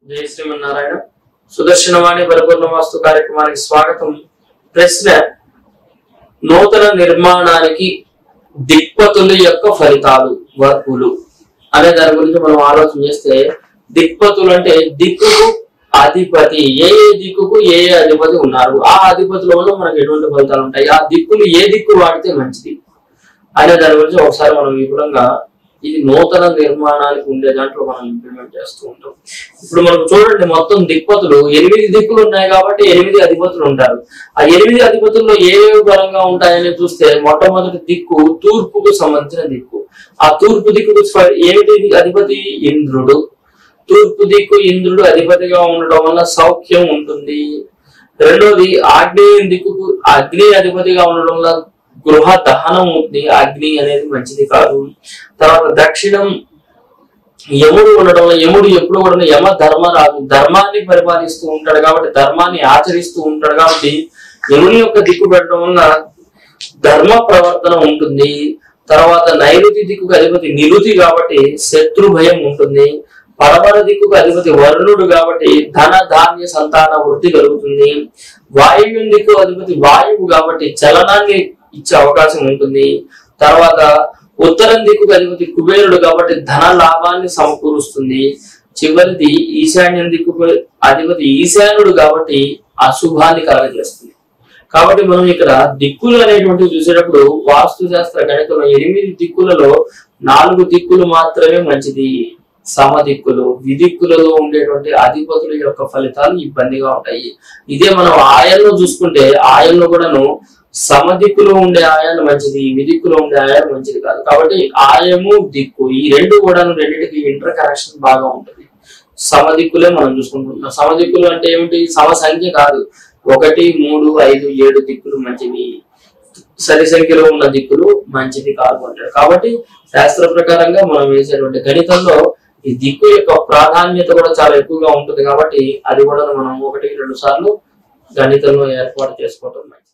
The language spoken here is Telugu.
జై శ్రీమన్నారాయణ సుదర్శనవాణి పరిపూర్ణ వాస్తు కార్యక్రమానికి స్వాగతం ప్రశ్న నూతన నిర్మాణానికి దిక్పతుల యొక్క ఫలితాలు వర్పులు అనే దాని గురించి మనం ఆలోచన చేస్తే దిక్పతులు అంటే దిక్కుకు అధిపతి ఏ ఏ దిక్కుకు ఏ ఏ అధిపతి ఉన్నారు ఆ అధిపతుల వల్ల మనకు ఎటువంటి ఫలితాలు ఉంటాయి ఆ దిక్కులు ఏ దిక్కు వాడితే మంచిది అనే దాని గురించి ఒకసారి మనం విపులంగా ఇది నూతన నిర్మాణానికి ఉండే దాంట్లో మనం ఇంప్లిమెంట్ చేస్తూ ఉంటాం ఇప్పుడు మనకు చూడండి మొత్తం దిక్పతులు ఎనిమిది దిక్కులు ఉన్నాయి కాబట్టి ఎనిమిది అధిపతులు ఉంటారు ఆ ఎనిమిది అధిపతుల్లో ఏవేవి బలంగా ఉంటాయని చూస్తే మొట్టమొదటి దిక్కు తూర్పుకు సంబంధించిన దిక్కు ఆ తూర్పు దిక్కుకు స్వ- ఏమిటి అధిపతి ఇంద్రుడు తూర్పు దిక్కు ఇంద్రుడు అధిపతిగా ఉండడం వల్ల సౌఖ్యం ఉంటుంది రెండోది ఆగ్నేయ దిక్కుకు అగ్ని అధిపతిగా ఉండడం వల్ల గృహ దహనం ఉంది అగ్ని అనేది మంచిది కాదు తర్వాత దక్షిణం యముడు ఉండడం వల్ల యముడు ఎప్పుడు కూడా యమ ధర్మరాజు ధర్మాన్ని పరిపాలిస్తూ ఉంటాడు కాబట్టి ధర్మాన్ని ఆచరిస్తూ ఉంటాడు కాబట్టి యముని యొక్క దిక్కు పెట్టడం వల్ల ధర్మ ప్రవర్తన ఉంటుంది తర్వాత నైరుతి దిక్కుకు అధిపతి నిరుతి కాబట్టి శత్రు భయం ఉంటుంది పడమర దిక్కుకు అధిపతి వరుణుడు కాబట్టి ధన ధాన్య సంతాన వృద్ధి కలుగుతుంది వాయువ్యం దిక్కు అధిపతి వాయువు కాబట్టి చలనాన్ని ఇచ్చే అవకాశం ఉంటుంది తర్వాత ఉత్తరం దిక్కుకు అధిపతి కుబేరుడు కాబట్టి ధన లాభాన్ని సమకూరుస్తుంది చివరిది ఈశాన్యం దిక్కుకు అధిపతి ఈశాన్యుడు కాబట్టి అశుభాన్ని కలగజేస్తుంది కాబట్టి మనం ఇక్కడ దిక్కులు అనేటువంటివి చూసేటప్పుడు వాస్తు శాస్త్ర గణితంలో ఎనిమిది దిక్కులలో నాలుగు దిక్కులు మాత్రమే మంచిది సమ దిక్కులు విదిక్కులలో ఉండేటువంటి అధిపతుల యొక్క ఫలితాలు ఇబ్బందిగా ఉంటాయి ఇదే మనం ఆయల్లో చూసుకుంటే ఆయల్లో కూడాను సమ దిక్కులో ఉండే ఆయాలు మంచిది విదిక్కులో ఉండే ఆయాలు మంచిది కాదు కాబట్టి ఆయము దిక్కు ఈ రెండు కూడా రెండింటికి ఇంటర్ కనెక్షన్ బాగా ఉంటుంది సమ దిక్కులే మనం చూసుకుంటున్నాం సమ దిక్కులు అంటే ఏమిటి సమ సంఖ్య కాదు ఒకటి మూడు ఐదు ఏడు దిక్కులు మంచివి సరి సంఖ్యలో ఉన్న దిక్కులు మంచిది కాదు అంటారు కాబట్టి శాస్త్ర ప్రకారంగా మనం వేసేటువంటి గణితంలో ఈ దిక్కు యొక్క ప్రాధాన్యత కూడా చాలా ఎక్కువగా ఉంటుంది కాబట్టి అది కూడా మనం ఒకటి రెండు సార్లు గణితంలో ఏర్పాటు చేసుకోవటం మంచిది